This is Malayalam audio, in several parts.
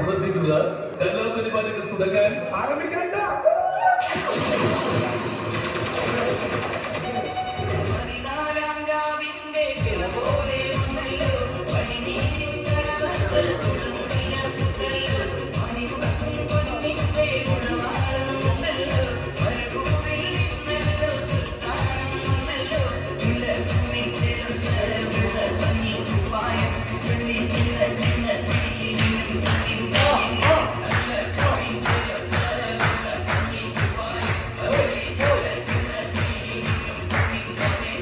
ശ്രദ്ധിക്കുക കലാപരിപാടികൾ തുടങ്ങാൻ ആരംഭിക്കണ്ട പതിനാലാം രാവിന്റെ പിറ പോലെ വന്നല്ലോ പടിനീരിൻ കടവകൾ കൊടുമുടിയ പുതല്ലോ മണിമുഖം പൊന്നിന്റെ ഗുണവാളം വന്നല്ലോ മരുഭൂമിൽ നിന്നല്ലോ സുൽത്താനം വന്നല്ലോ ഇളകുമി ചേർന്ന വിള ഭംഗി കുപ്പായം ചൊല്ലി ചില ചിന്ന തീയിനും തനിയും നല്ല കവി ചേർന്ന വിള ഭംഗി കുപ്പായം ചൊല്ലി ചില ചിന്ന തീയിനും തനിയും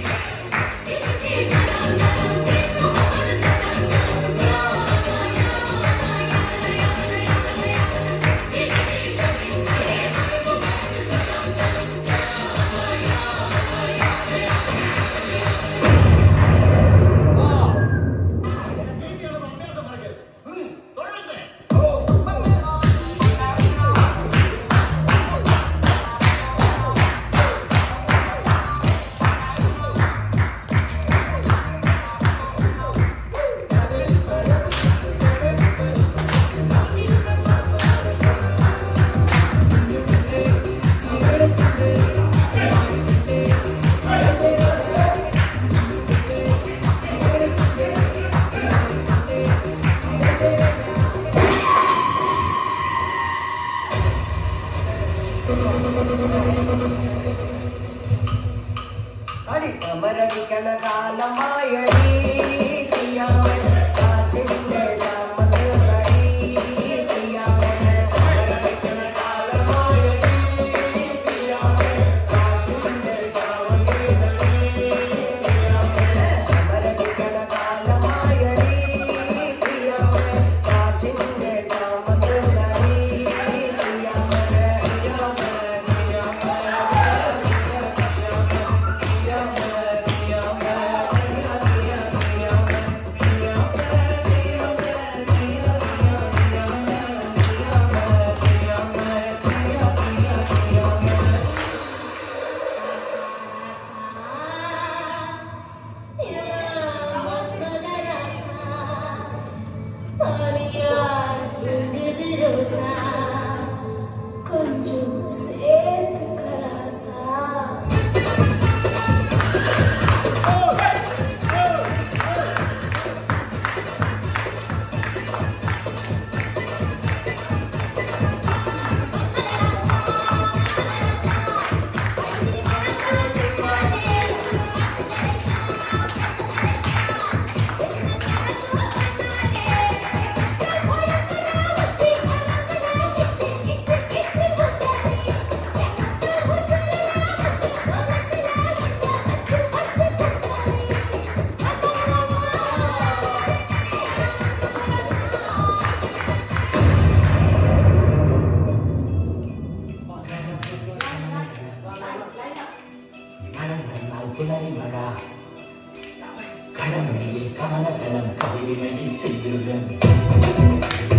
അടിക്കമരടിക്കണ കാലമായടി തീയാവൻ കാച്ചിന്റെ ചാമത്ത് നടി തീയാവൻ അമരടിക്കണ കാലമായടി തീയാവൻ കാച്ചിന്റെ ചാമത്ത് നടി തീയാവൻ അമരടിക്കണ കാലമായടി തീയാവൻ കാച്ചിന്റെ ചാമത്ത് നടി തീയാവൻ തീയാവൻ கொஞ்சம் சேர்த்து கராசா പുലരിമഴ കടമണിയിൽ കാലകലം കവിളിനടി ചെയ്തിരുന്നു